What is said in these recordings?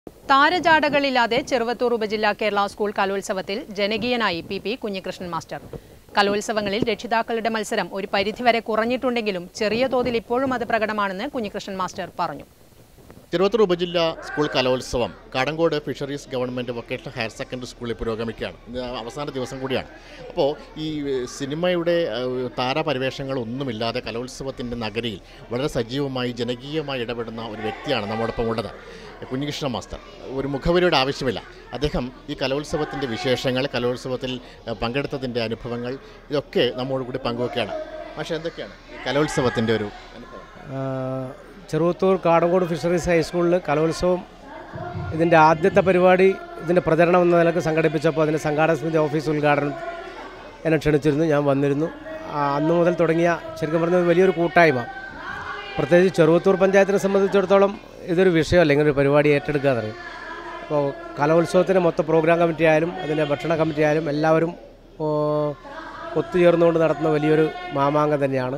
താരജാടകളില്ലാതെ ചെറുവത്തൂർ ഉപജില്ലാ കേരള സ്കൂൾ കലോത്സവത്തിൽ ജനകീയനായി പി പി കുഞ്ഞികൃഷ്ണൻ മാസ്റ്റർ കലോത്സവങ്ങളിൽ രക്ഷിതാക്കളുടെ മത്സരം ഒരു പരിധിവരെ കുറഞ്ഞിട്ടുണ്ടെങ്കിലും ചെറിയ തോതിൽ ഇപ്പോഴും അത് പ്രകടമാണെന്ന് കുഞ്ഞികൃഷ്ണൻ മാസ്റ്റർ പറഞ്ഞു തിരുവത്തൂർ ഉപജില്ല സ്കൂൾ കലോത്സവം Kadankode fisheries government vocational higher secondary സ്കൂളിൽ പുരോഗമിക്കുകയാണ് ഇന്ന് അവസാന ദിവസം കൂടിയാണ് അപ്പോൾ ഈ ഏഹ്, സിനിമയുടെ ഏഹ്, താരപരിവേഷങ്ങളൊന്നുമില്ലാതെ കലോത്സവത്തിൻ്റെ നഗരിയിൽ വളരെ സജീവമായി ജനകീയമായി ഇടപെടുന്ന ഒരു വ്യക്തിയാണ് നമ്മോടൊപ്പം ഉള്ളത് കുഞ്ഞികൃഷ്ണ മാസ്റ്റർ ഒരു മുഖവരിയുടെ ആവശ്യമില്ല അദ്ദേഹം ഈ കലോത്സവത്തിൻ്റെ വിശേഷങ്ങൾ കലോത്സവത്തിൽ ഏഹ്, പങ്കെടുത്തതിൻ്റെ അനുഭവങ്ങൾ ഇതൊക്കെ നമ്മോട് കൂടി പങ്കുവെക്കുകയാണ് പക്ഷേ എന്തൊക്കെയാണ് ഈ കലോത്സവത്തിൻ്റെ ഒരു അനുഭവം ആ, ചെറുവത്തൂർ കാടങ്കോട് ഫിഷറീസ് ഹൈസ്കൂളിൽ കലോത്സവം ഇതിൻ്റെ ആദ്യത്തെ പരിപാടി ഇതിൻ്റെ പ്രചരണം എന്ന നിലക്ക് സംഘടിപ്പിച്ചപ്പോൾ അതിൻ്റെ സംഘാടക സമിതി ഓഫീസ് ഉദ്ഘാടനം എന്നെ ക്ഷണിച്ചിരുന്നു ഞാൻ വന്നിരുന്നു ആ, അന്ന് മുതൽ തുടങ്ങിയ ശരിക്കും പറഞ്ഞാൽ വലിയൊരു കൂട്ടായ്മ പ്രത്യേകിച്ച് ചെറുവത്തൂർ പഞ്ചായത്തിനെ സംബന്ധിച്ചിടത്തോളം ഇതൊരു വിഷയമല്ല ഇങ്ങനെ ഒരു പരിപാടി ഏറ്റെടുക്കുക എന്നറിയും അപ്പോൾ കലോത്സവത്തിൻ്റെ മൊത്തം പ്രോഗ്രാം കമ്മിറ്റി ആയാലും അതിൻ്റെ ഭക്ഷണ കമ്മിറ്റി ആയാലും എല്ലാവരും ഓ, ഒത്തുചേർന്നുകൊണ്ട് നടത്തുന്ന വലിയൊരു മാമാങ്കം തന്നെയാണ്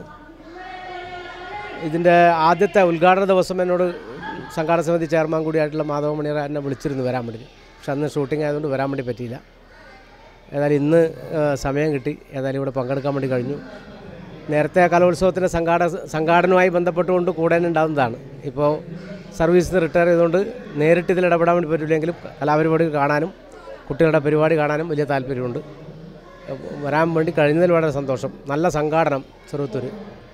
ഇതിൻ്റെ ആദ്യത്തെ ഉദ്ഘാടന ദിവസം എന്നോട് സംഘാടക സമിതി ചെയർമാൻ കൂടിയായിട്ടുള്ള മാധവ മണിയറ എന്നെ വിളിച്ചിരുന്നു വരാൻ വേണ്ടി പക്ഷെ അന്ന് ഷൂട്ടിംഗ് ആയതുകൊണ്ട് വരാൻ വേണ്ടി പറ്റിയില്ല ഏതായാലും ഇന്ന് ആ, സമയം കിട്ടി ഏതായാലും ഇവിടെ പങ്കെടുക്കാൻ വേണ്ടി കഴിഞ്ഞു നേരത്തെ കലോത്സവത്തിൻ്റെ സംഘാടക സംഘാടനവുമായി ബന്ധപ്പെട്ടുകൊണ്ട് കൂടെ ഉണ്ടാകുന്നതാണ് ഇപ്പോൾ സർവീസിൽ നിന്ന് റിട്ടയർ ചെയ്തുകൊണ്ട് നേരിട്ട് ഇതിൽ ഇടപെടാൻ വേണ്ടി പറ്റില്ലെങ്കിലും കലാപരിപാടി കാണാനും കുട്ടികളുടെ പരിപാടി കാണാനും വലിയ താല്പര്യമുണ്ട് അപ്പോൾ വരാൻ വേണ്ടി കഴിഞ്ഞതിൽ വളരെ സന്തോഷം നല്ല സംഘാടനം ചെറുത്തൂർ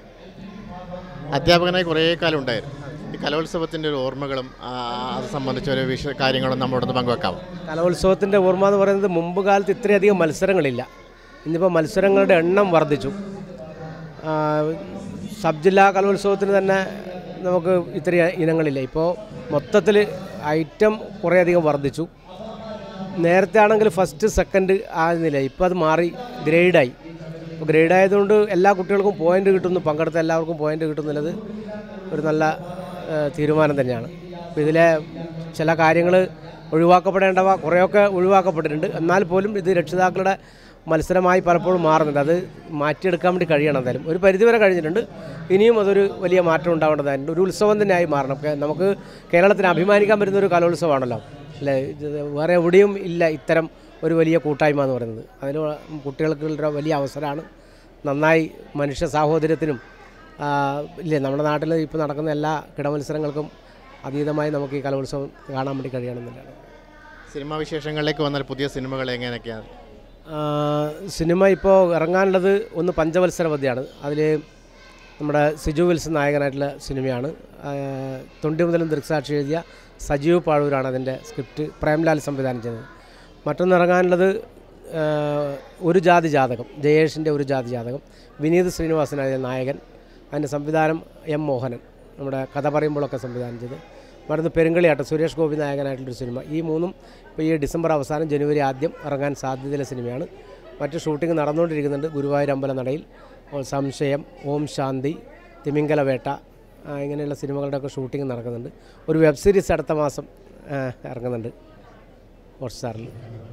അധ്യാപകനായി കുറേ കാലം ഉണ്ടായിരുന്നു ഈ കലോത്സവത്തിൻ്റെ ഒരു ഓർമ്മകളും ആ, അത് സംബന്ധിച്ച ഒരു വിഷ കാര്യങ്ങളും നമ്മളോടൊന്ന് പങ്കുവെക്കാമോ കലോത്സവത്തിൻ്റെ ഓർമ്മ എന്ന് പറയുന്നത് മുമ്പ് കാലത്ത് ഇത്രയധികം മത്സരങ്ങളില്ല ഇന്നിപ്പോൾ മത്സരങ്ങളുടെ എണ്ണം വർദ്ധിച്ചു ആ, സബ് ജില്ലാ കലോത്സവത്തിന് തന്നെ നമുക്ക് ഇത്ര ഇനങ്ങളില്ല ഇപ്പോൾ മൊത്തത്തിൽ ഐറ്റം കുറേയധികം വർദ്ധിച്ചു നേരത്തെ ആണെങ്കിൽ ഫസ്റ്റ് സെക്കൻഡ് ആയിരുന്നില്ല ഇപ്പോൾ അത് മാറി ഗ്രേഡായി അപ്പോൾ ഗ്രേഡ് ആയതുകൊണ്ട് എല്ലാ കുട്ടികൾക്കും പോയിന്റ് കിട്ടുന്നു പങ്കെടുത്ത എല്ലാവർക്കും പോയിന്റ് കിട്ടുന്നുള്ളത് ഒരു നല്ല ആ, തീരുമാനം തന്നെയാണ് അപ്പോൾ ഇതിലെ ചില കാര്യങ്ങൾ ഒഴിവാക്കപ്പെടേണ്ടവ കുറേയൊക്കെ ഒഴിവാക്കപ്പെട്ടിട്ടുണ്ട് എന്നാൽ പോലും ഇത് രക്ഷിതാക്കളുടെ മത്സരമായി പലപ്പോഴും മാറുന്നുണ്ട് അത് മാറ്റിയെടുക്കാൻ വേണ്ടി കഴിയണം എന്തായാലും ഒരു പരിധിവരെ കഴിഞ്ഞിട്ടുണ്ട് ഇനിയും അതൊരു വലിയ മാറ്റം ഉണ്ടാവേണ്ടതായിട്ടുണ്ട് ഒരു ഉത്സവം തന്നെയായി മാറണം കേ- നമുക്ക് കേരളത്തിന് അഭിമാനിക്കാൻ പറ്റുന്ന ഒരു കലോത്സവമാണല്ലോ അല്ലേ ഇത് വേറെ എവിടെയും ഇല്ല ഇത്തരം ഒരു വലിയ കൂട്ടായ്മ എന്ന് പറയുന്നത് അതിന് കുട്ടികൾക്ക് ഒരു വലിയ അവസരമാണ് നന്നായി മനുഷ്യ സാഹോദര്യത്തിനും ആ, ഇല്ലേ നമ്മുടെ നാട്ടിൽ ഇപ്പോൾ നടക്കുന്ന എല്ലാ കിടമത്സരങ്ങൾക്കും അതീതമായി നമുക്ക് ഈ കലോത്സവം കാണാൻ വേണ്ടി കഴിയണമെന്നില്ലാണ് സിനിമാ വിശേഷങ്ങളിലേക്ക് വന്നാൽ പുതിയ സിനിമകൾ എങ്ങനെയൊക്കെയാണ് ആ, സിനിമ ഇപ്പോൾ ഇറങ്ങാനുള്ളത് ഒന്ന് പഞ്ചവത്സരവധിയാണ് അതിൽ നമ്മുടെ സിജു വിൽസൺ നായകനായിട്ടുള്ള സിനിമയാണ് ആ, തൊണ്ടി മുതലും ദൃക്സാക്ഷി എഴുതിയ സജീവ് പാഴൂരാണ് അതിൻ്റെ സ്ക്രിപ്റ്റ് പ്രേംലാൽ സംവിധാനം ചെയ്തത് മറ്റൊന്ന് ഇറങ്ങാനുള്ളത് ആ, ഒരു ജാതി ജാതകം ജയേഷിൻ്റെ ഒരു ജാതി ജാതകം വിനീത് ശ്രീനിവാസനായ നായകൻ അതിൻ്റെ സംവിധാനം എം മോഹനൻ നമ്മുടെ കഥ പറയുമ്പോഴൊക്കെ സംവിധാനം ചെയ്ത് മറ്റൊന്ന് പെരുങ്കളിയാട്ടം സുരേഷ് ഗോപി നായകനായിട്ടുള്ളൊരു സിനിമ ഈ മൂന്നും ഇപ്പോൾ ഈ ഡിസംബർ അവസാനം ജനുവരി ആദ്യം ഇറങ്ങാൻ സാധ്യതയുള്ള സിനിമയാണ് മറ്റ് ഷൂട്ടിംഗ് നടന്നുകൊണ്ടിരിക്കുന്നുണ്ട് ഗുരുവായൂർ അമ്പലനടയിൽ അപ്പോൾ സംശയം ഓം ശാന്തി തിമിംഗല വേട്ട ആ, ഇങ്ങനെയുള്ള സിനിമകളുടെയൊക്കെ ഷൂട്ടിംഗ് നടക്കുന്നുണ്ട് ഒരു വെബ് സീരീസ് അടുത്ത മാസം ആ, ഇറങ്ങുന്നുണ്ട് ഹോട്ട്സ്റ്റാറിൽ